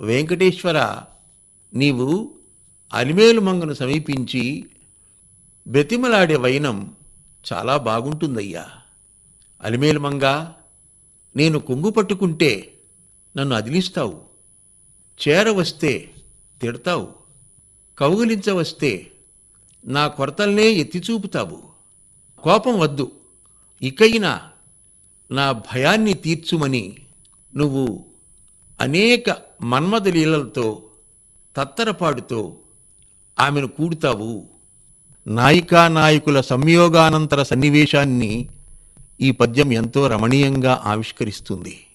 వెంకటేశ్వర నీవు అలిమేలు మంగను సమీపించి బ్రతిమలాడే వైనం చాలా బాగుంటుందయ్యా అలిమేలు మంగ నేను కొంగు పట్టుకుంటే నన్ను అదిలిస్తావు చేరవస్తే తిడతావు కౌగిలించవస్తే నా కొరతల్నే ఎత్తి చూపుతావు కోపం వద్దు ఇకైనా నా భయాన్ని తీర్చుమని నువ్వు అనేక మన్మథ లీలలతో తత్తరపాడుతో ఆమెను కూడుతావు నాయికా నాయకుల సంయోగానంతర సన్నివేశాన్ని ఈ పద్యం ఎంతో రమణీయంగా ఆవిష్కరిస్తుంది